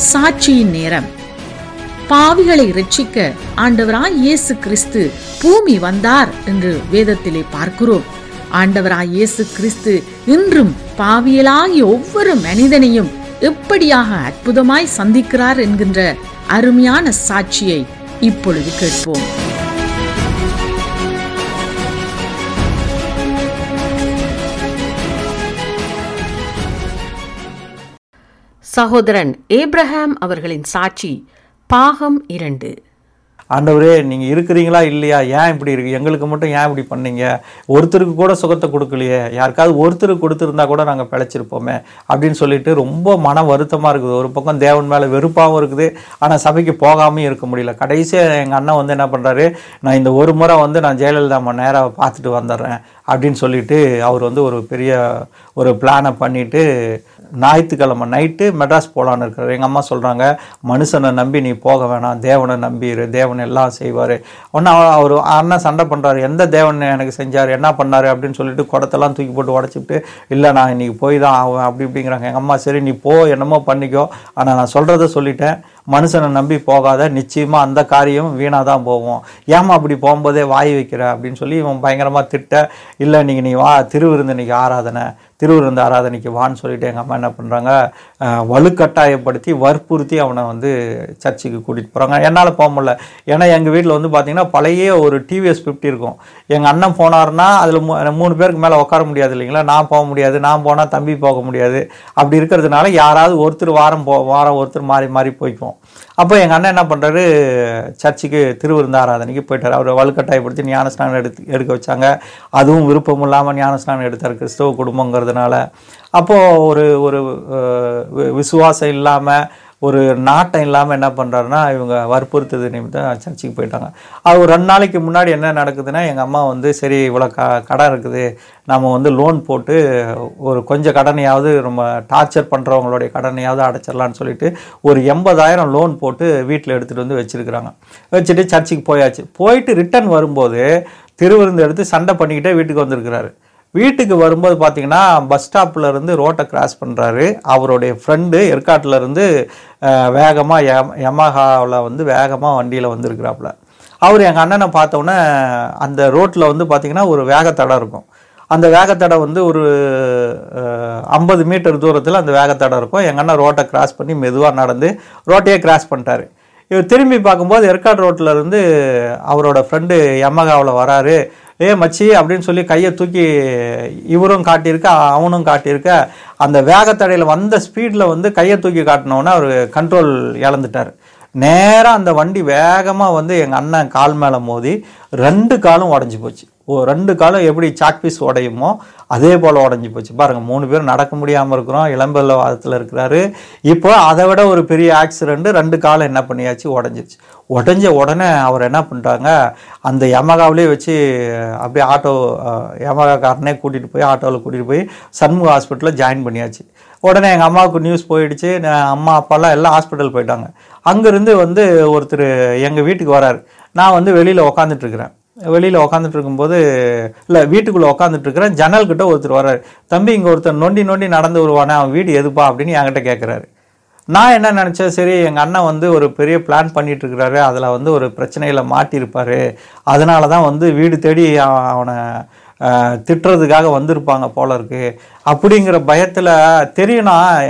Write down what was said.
சாட்சியின் நேரம் பாவிகளை ரட்சிக்க ஆண்டவராய் இயேசு கிறிஸ்து பூமி வந்தார் என்று வேதத்திலே பார்க்கிறோம் ஆண்டவராய் இயேசு கிறிஸ்து இன்றும் பாவியலாகிய ஒவ்வொரு மனிதனையும் எப்படியாக அற்புதமாய் சந்திக்கிறார் என்கின்ற அருமையான சாட்சியை இப்பொழுது கேட்போம் சகோதரன் ஏப்ரஹாம் அவர்களின் சாட்சி பாகம் இரண்டு ஆண்டவரே நீங்கள் இருக்கிறீங்களா இல்லையா ஏன் இப்படி இருக்கு எங்களுக்கு மட்டும் ஏன் இப்படி பண்ணீங்க ஒருத்தருக்கு கூட சுகத்தை கொடுக்கலையே யாருக்காவது ஒருத்தருக்கு கொடுத்துருந்தா கூட நாங்கள் பிழைச்சிருப்போமே அப்படின்னு சொல்லிட்டு ரொம்ப மன வருத்தமாக இருக்குது ஒரு பக்கம் தேவன் மேலே வெறுப்பாகவும் இருக்குது ஆனால் சபைக்கு போகாமையும் இருக்க முடியல கடைசியாக எங்கள் அண்ணன் வந்து என்ன பண்ணுறாரு நான் இந்த ஒரு முறை வந்து நான் ஜெயலலிதா அம்மா நேராக பார்த்துட்டு வந்துடுறேன் அப்படின்னு சொல்லிட்டு அவர் வந்து ஒரு பெரிய ஒரு பிளானை பண்ணிட்டு ஞாயிற்றுக்கிழமை நைட்டு மெட்ராஸ் போகலான்னு இருக்கிறார் எங்கள் அம்மா சொல்கிறாங்க மனுஷனை நம்பி நீ போக வேணாம் தேவனை நம்பிடு தேவன் எல்லாம் செய்வார் ஒன்று அவர் அண்ணன் சண்டை பண்ணுறாரு எந்த தேவன் எனக்கு செஞ்சார் என்ன பண்ணார் அப்படின்னு சொல்லிட்டு குடத்தெல்லாம் தூக்கி போட்டு உடச்சிட்டு இல்லை நான் இன்னைக்கு போய் தான் ஆவேன் அப்படி இப்படிங்கிறாங்க எங்கள் அம்மா சரி நீ போ என்னமோ பண்ணிக்கோ ஆனால் நான் சொல்கிறத சொல்லிட்டேன் மனுஷனை நம்பி போகாத நிச்சயமாக அந்த காரியம் வீணாக தான் போகும் ஏமா அப்படி போகும்போதே வாய் வைக்கிற அப்படின்னு சொல்லி இவன் பயங்கரமாக திட்ட இல்லை நீங்கள் நீ வா திருவிருந்தன்னைக்கு ஆராதனை திருவிருந்த ஆராதனைக்கு வான்னு சொல்லிட்டு எங்கள் அம்மா என்ன பண்ணுறாங்க வலுக்கட்டாயப்படுத்தி வற்புறுத்தி அவனை வந்து சர்ச்சுக்கு கூட்டிகிட்டு போகிறாங்க என்னால் போக முடியல ஏன்னா எங்கள் வீட்டில் வந்து பார்த்தீங்கன்னா பழைய ஒரு டிவிஎஸ் ஃபிஃப்டி இருக்கும் எங்கள் அண்ணன் போனார்னா அதில் மூணு பேருக்கு மேலே உட்கார முடியாது இல்லைங்களா நான் போக முடியாது நான் போனால் தம்பி போக முடியாது அப்படி இருக்கிறதுனால யாராவது ஒருத்தர் வாரம் போ வாரம் ஒருத்தர் மாறி மாறி போய்க்குவோம் அப்போ எங்கள் அண்ணன் என்ன பண்ணுறாரு சர்ச்சுக்கு திருவிருந்த ஆராதனைக்கு போயிட்டார் அவர் வலுக்கட்டாயப்படுத்தி ஞானஸ்நானம் எடுத்து எடுக்க வச்சாங்க அதுவும் விருப்பம் இல்லாமல் ஞானஸ்நானம் எடுத்தார் கிறிஸ்தவ குடும்பங்கிறதுனால அப்போது ஒரு ஒரு அஹ், வி- விசுவாசம் இல்லாமல் ஒரு நாட்டம் இல்லாமல் என்ன பண்ணுறாருன்னா இவங்க வற்புறுத்தது நிமித்தம் சர்ச்சுக்கு போயிட்டாங்க அது ஒரு ரெண்டு நாளைக்கு முன்னாடி என்ன நடக்குதுன்னா எங்கள் அம்மா வந்து சரி இவ்வளோ க கடன் இருக்குது நம்ம வந்து லோன் போட்டு ஒரு கொஞ்சம் கடனையாவது ரொம்ப டார்ச்சர் பண்ணுறவங்களுடைய கடனையாவது அடைச்சிடலான்னு சொல்லிட்டு ஒரு எண்பதாயிரம் லோன் போட்டு வீட்டில் எடுத்துகிட்டு வந்து வச்சுருக்குறாங்க வச்சுட்டு சர்ச்சுக்கு போயாச்சு போயிட்டு ரிட்டர்ன் வரும்போது திருவிருந்து எடுத்து சண்டை பண்ணிக்கிட்டே வீட்டுக்கு வந்திருக்கிறாரு வீட்டுக்கு வரும்போது பார்த்தீங்கன்னா பஸ் ஸ்டாப்ல இருந்து ரோட்டை கிராஸ் பண்ணுறாரு அவருடைய ஃப்ரெண்டு ஏற்காட்டில் இருந்து வேகமாக எம் யமஹாவில் வந்து வேகமாக வண்டியில் வந்திருக்கிறாப்புல அவர் எங்கள் அண்ணனை பார்த்தோன்னே அந்த ரோட்டில் வந்து பார்த்தீங்கன்னா ஒரு வேகத்தடை இருக்கும் அந்த வேகத்தடை வந்து ஒரு ஐம்பது மீட்டர் தூரத்தில் அந்த வேகத்தடை இருக்கும் எங்கள் அண்ணன் ரோட்டை கிராஸ் பண்ணி மெதுவாக நடந்து ரோட்டையே கிராஸ் பண்ணிட்டாரு இவர் திரும்பி பார்க்கும்போது ஏற்காடு ரோட்டில் இருந்து அவரோட ஃப்ரெண்டு யமகாவில் வராரு ஏ மச்சி அப்படின்னு சொல்லி கையை தூக்கி இவரும் காட்டியிருக்க அவனும் காட்டியிருக்க அந்த வேகத்தடையில் வந்த ஸ்பீடில் வந்து கையை தூக்கி காட்டினோன்னே அவர் கண்ட்ரோல் இழந்துட்டார் நேராக அந்த வண்டி வேகமாக வந்து எங்கள் அண்ணன் கால் மேலே மோதி ரெண்டு காலும் உடஞ்சி போச்சு ஓ ரெண்டு காலும் எப்படி சாக் பீஸ் உடையுமோ அதே போல் உடஞ்சி போச்சு பாருங்கள் மூணு பேர் நடக்க முடியாமல் இருக்கிறோம் இளம்பெல்ல வாதத்தில் இருக்கிறாரு இப்போ அதை விட ஒரு பெரிய ஆக்சிடெண்ட் ரெண்டு காலம் என்ன பண்ணியாச்சு உடஞ்சிருச்சு உடஞ்ச உடனே அவர் என்ன பண்ணிட்டாங்க அந்த யமகாவிலே வச்சு அப்படியே ஆட்டோ யமகாக்காரனே கூட்டிகிட்டு போய் ஆட்டோவில் கூட்டிகிட்டு போய் சண்முக ஹாஸ்பிட்டலில் ஜாயின் பண்ணியாச்சு உடனே எங்கள் அம்மாவுக்கு நியூஸ் போயிடுச்சு நான் அம்மா அப்பாலாம் எல்லாம் ஹாஸ்பிட்டல் போயிட்டாங்க அங்கேருந்து வந்து ஒருத்தர் எங்கள் வீட்டுக்கு வராரு நான் வந்து வெளியில் உக்காந்துட்டு இருக்கிறேன் வெளியில் உக்காந்துட்டு இருக்கும்போது இல்லை வீட்டுக்குள்ளே உக்காந்துட்டு இருக்கிறேன் ஜன்னல் கிட்ட ஒருத்தர் வர்றாரு தம்பி இங்கே ஒருத்தர் நொண்டி நொண்டி நடந்து வருவானே அவன் வீடு எதுப்பா அப்படின்னு என்கிட்ட கேட்குறாரு நான் என்ன நினச்சேன் சரி எங்கள் அண்ணன் வந்து ஒரு பெரிய பிளான் பண்ணிட்டு இருக்கிறாரு அதில் வந்து ஒரு பிரச்சனையில் மாட்டியிருப்பாரு அதனால தான் வந்து வீடு தேடி அவ- அவனை அஹ், திட்டுறதுக்காக வந்திருப்பாங்க போல இருக்கு அப்படிங்கிற பயத்தில் தெரியும்னா